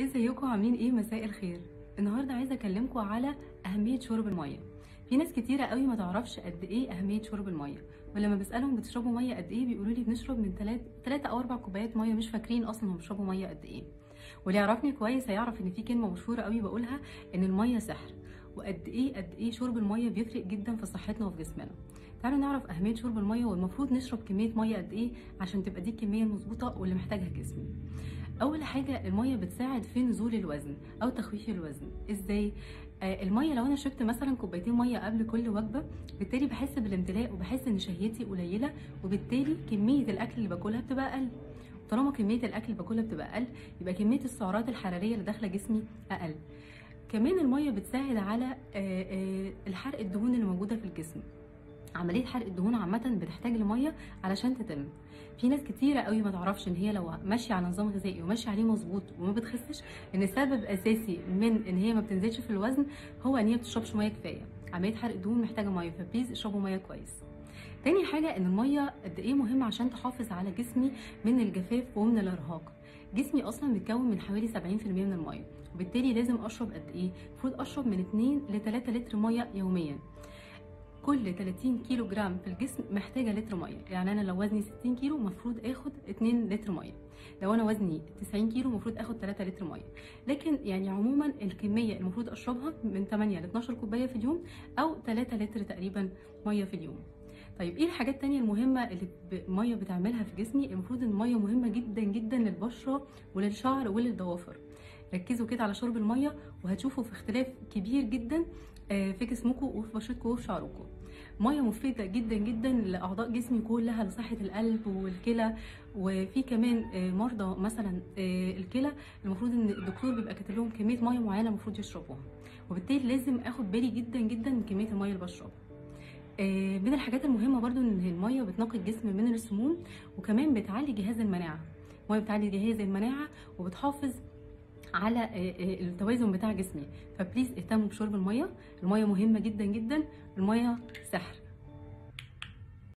ازيكم عاملين ايه مساء الخير النهارده عايزه اكلمكم على اهميه شرب الميه في ناس كتيره قوي ما تعرفش قد ايه اهميه شرب الميه ولما بسالهم بتشربوا ميه قد ايه بيقولوا لي بنشرب من 3 3 او 4 كوبايات ميه مش فاكرين اصلا هم بيشربوا ميه قد ايه واللي يعرفني كويس هيعرف ان في كلمه مشهوره قوي بقولها ان الميه سحر وقد ايه قد ايه شرب الميه بيفرق جدا في صحتنا وفي جسمنا تعالوا نعرف اهميه شرب الميه والمفروض نشرب كميه ميه قد ايه عشان تبقى دي الكميه المظبوطه واللي محتاجها جسمي اول حاجه الميه بتساعد في نزول الوزن او تخفيف الوزن ازاي آه الميه لو انا شربت مثلا كوبايتين ميه قبل كل وجبه بالتالي بحس بالامتلاء وبحس ان شهيتي قليله وبالتالي كميه الاكل اللي باكلها بتبقى اقل طالما كميه الاكل اللي باكلها بتبقى اقل يبقى كميه السعرات الحراريه اللي داخله جسمي اقل كمان الميه بتساعد على آه آه الحرق الدهون اللي موجوده في الجسم عمليه حرق الدهون عامه بتحتاج لميه علشان تتم في ناس كتيرة قوي ما تعرفش ان هي لو ماشيه على نظام غذائي وماشيه عليه مظبوط وما بتخسش ان سبب اساسي من ان هي ما بتنزلش في الوزن هو ان هي بتشربش ميه كفايه عمليه حرق الدهون محتاجه ميه فبليز اشربوا ميه كويس تاني حاجه ان الميه قد ايه مهمه عشان تحافظ على جسمي من الجفاف ومن الارهاق جسمي اصلا متكون من حوالي 70% من الميه وبالتالي لازم اشرب قد ايه المفروض اشرب من 2 ل 3 لتر ميه يوميا كل 30 كيلو جرام في الجسم محتاجه لتر ميه يعني انا لو وزني 60 كيلو المفروض اخد 2 لتر ميه لو انا وزني 90 كيلو المفروض اخد 3 لتر ميه لكن يعني عموما الكميه المفروض اشربها من 8 ل 12 كوبايه في اليوم او 3 لتر تقريبا ميه في اليوم طيب ايه الحاجات التانية المهمة اللي المية بتعملها في جسمي المفروض ان المية مهمة جدا جدا للبشرة وللشعر وللضوافر ركزوا كده على شرب المية وهتشوفوا في اختلاف كبير جدا في جسمكم وفي بشرتكم وفي شعركم ميه مفيده جدا جدا لاعضاء جسمي كلها لصحه القلب والكلى وفي كمان مرضى مثلا الكلى المفروض ان الدكتور بيبقى كاتب لهم كميه ميه معينه المفروض يشربوها وبالتالي لازم اخد بالي جدا جدا من كميه الميه اللي بشربها من الحاجات المهمه برضو ان الميه بتنقي الجسم من السموم وكمان بتعلي جهاز المناعه الميه بتعلي جهاز المناعه وبتحافظ على التوازن بتاع جسمي فبليز اهتموا بشرب الميه الميه مهمه جدا جدا الميه سحر